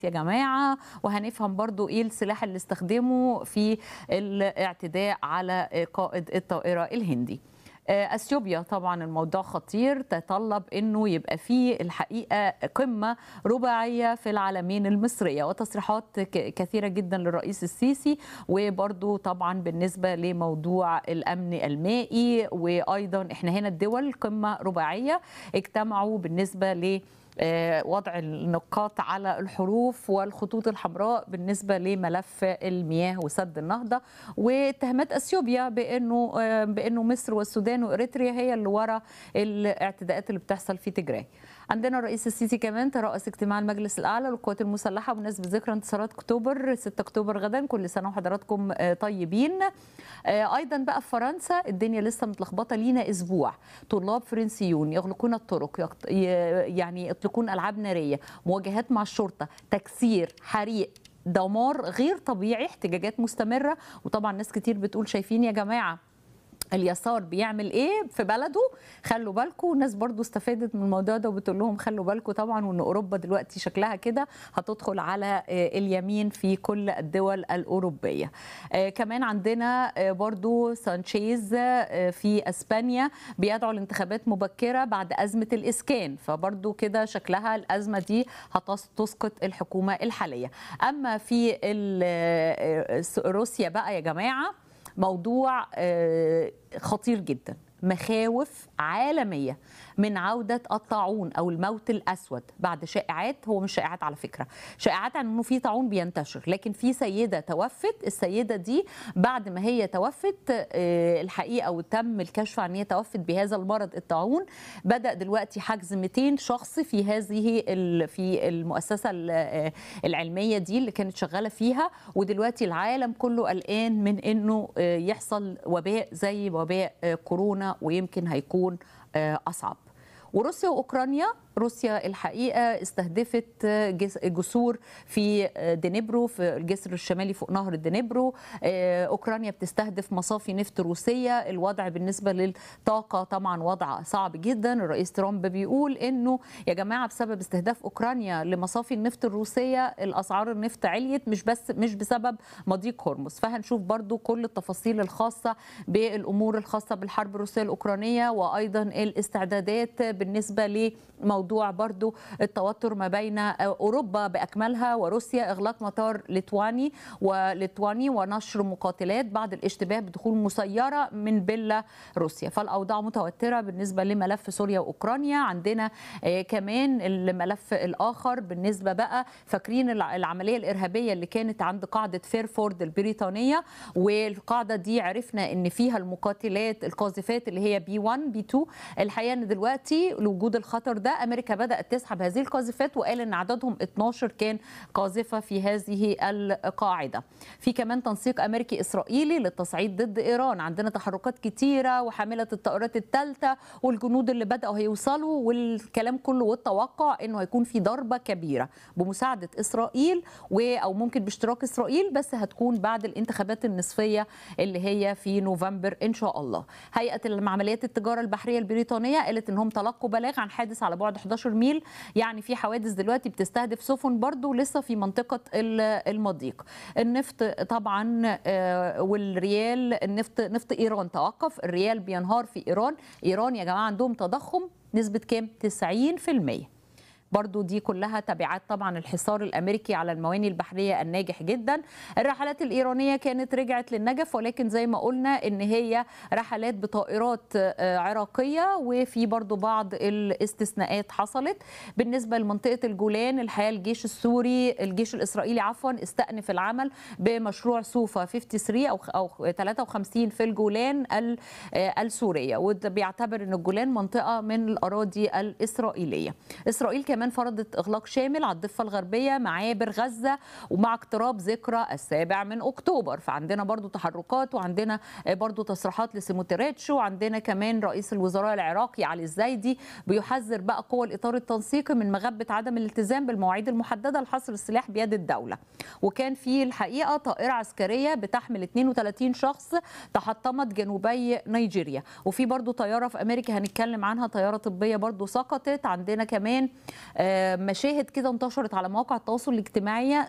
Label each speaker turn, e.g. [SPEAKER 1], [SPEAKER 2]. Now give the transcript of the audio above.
[SPEAKER 1] يا جماعة وهنفهم برضو ايه السلاح اللي استخدمه في الاعتداء على قائد الطائرة الهندي اثيوبيا طبعا الموضوع خطير تطلب انه يبقى فيه الحقيقه قمه رباعيه في العالمين المصريه وتصريحات كثيره جدا للرئيس السيسي وبرضو طبعا بالنسبه لموضوع الامن المائي وايضا احنا هنا الدول قمه رباعيه اجتمعوا بالنسبه ل وضع النقاط على الحروف والخطوط الحمراء بالنسبه لملف المياه وسد النهضه واتهامات اثيوبيا بانه بانه مصر والسودان واريتريا هي اللي ورا الاعتداءات اللي بتحصل في تجراي. عندنا الرئيس السيسي كمان ترأس اجتماع المجلس الاعلى للقوات المسلحه بمناسبه ذكرى انتصارات اكتوبر 6 اكتوبر غدا كل سنه وحضراتكم طيبين. ايضا بقى في فرنسا الدنيا لسه متلخبطه لينا اسبوع طلاب فرنسيون يغلقون الطرق يعني يطلقون العاب ناريه مواجهات مع الشرطه تكسير حريق دمار غير طبيعي احتجاجات مستمره وطبعا ناس كتير بتقول شايفين يا جماعه اليسار بيعمل ايه في بلده خلوا بالكم والناس برضو استفادت من الموضوع ده وبتقول لهم خلوا بالكم طبعا وان اوروبا دلوقتي شكلها كده هتدخل على اليمين في كل الدول الاوروبيه كمان عندنا برضو سانشيز في اسبانيا بيدعو لانتخابات مبكره بعد ازمه الاسكان فبرضو كده شكلها الازمه دي هتسقط الحكومه الحاليه اما في روسيا بقى يا جماعه موضوع خطير جدا مخاوف عالميه من عوده الطاعون او الموت الاسود بعد شائعات هو مش شائعات على فكره شائعات عن انه في طاعون بينتشر لكن في سيده توفت السيده دي بعد ما هي توفت الحقيقه وتم الكشف عن هي توفت بهذا المرض الطاعون بدا دلوقتي حجز 200 شخص في هذه في المؤسسه العلميه دي اللي كانت شغاله فيها ودلوقتي العالم كله قلقان من انه يحصل وباء زي وباء كورونا ويمكن هيكون اصعب وروسيا واوكرانيا روسيا الحقيقه استهدفت جسور في دنيبرو في الجسر الشمالي فوق نهر دنيبرو اوكرانيا بتستهدف مصافي نفط روسيه الوضع بالنسبه للطاقه طبعا وضع صعب جدا الرئيس ترامب بيقول انه يا جماعه بسبب استهداف اوكرانيا لمصافي النفط الروسيه الاسعار النفط عليت مش بس مش بسبب مضيق هرمز فهنشوف برضو كل التفاصيل الخاصه بالامور الخاصه بالحرب الروسيه الاوكرانيه وايضا الاستعدادات بالنسبه لموضوع موضوع برضو التوتر ما بين أوروبا بأكملها وروسيا إغلاق مطار ليتواني وليتواني ونشر مقاتلات بعد الاشتباه بدخول مسيرة من بيلا روسيا فالأوضاع متوترة بالنسبة لملف سوريا وأوكرانيا عندنا كمان الملف الآخر بالنسبة بقى فاكرين العملية الإرهابية اللي كانت عند قاعدة فيرفورد البريطانية والقاعدة دي عرفنا إن فيها المقاتلات القاذفات اللي هي بي 1 بي 2 الحقيقة إن دلوقتي لوجود الخطر ده امريكا بدات تسحب هذه القاذفات وقال ان عددهم 12 كان قاذفه في هذه القاعده. في كمان تنسيق امريكي اسرائيلي للتصعيد ضد ايران، عندنا تحركات كتيره وحامله الطائرات الثالثه والجنود اللي بداوا هيوصلوا والكلام كله والتوقع انه هيكون في ضربه كبيره بمساعده اسرائيل و او ممكن باشتراك اسرائيل بس هتكون بعد الانتخابات النصفيه اللي هي في نوفمبر ان شاء الله. هيئه عمليات التجاره البحريه البريطانيه قالت انهم تلقوا بلاغ عن حادث على بعد 11 ميل يعني في حوادث دلوقتي بتستهدف سفن برضو لسه في منطقة المضيق النفط طبعا والريال النفط نفط إيران توقف الريال بينهار في إيران إيران يا جماعة عندهم تضخم نسبة كام 90% برضو دي كلها تبعات طبعا الحصار الامريكي على المواني البحريه الناجح جدا الرحلات الايرانيه كانت رجعت للنجف ولكن زي ما قلنا ان هي رحلات بطائرات عراقيه وفي برضو بعض الاستثناءات حصلت بالنسبه لمنطقه الجولان الحقيقه الجيش السوري الجيش الاسرائيلي عفوا استأنف العمل بمشروع سوفا 53 او او 53 في الجولان السوريه وده بيعتبر ان الجولان منطقه من الاراضي الاسرائيليه اسرائيل كمان كمان فرضت اغلاق شامل على الضفه الغربيه معابر غزه ومع اقتراب ذكرى السابع من اكتوبر فعندنا برضو تحركات وعندنا برضو تصريحات لسيموتريتش وعندنا كمان رئيس الوزراء العراقي علي الزايدي بيحذر بقى قوى الاطار التنسيقي من مغبه عدم الالتزام بالمواعيد المحدده لحصر السلاح بيد الدوله وكان في الحقيقه طائره عسكريه بتحمل 32 شخص تحطمت جنوبي نيجيريا وفي برضو طياره في امريكا هنتكلم عنها طياره طبيه برضو سقطت عندنا كمان آه، مشاهد كده انتشرت على مواقع التواصل الاجتماعي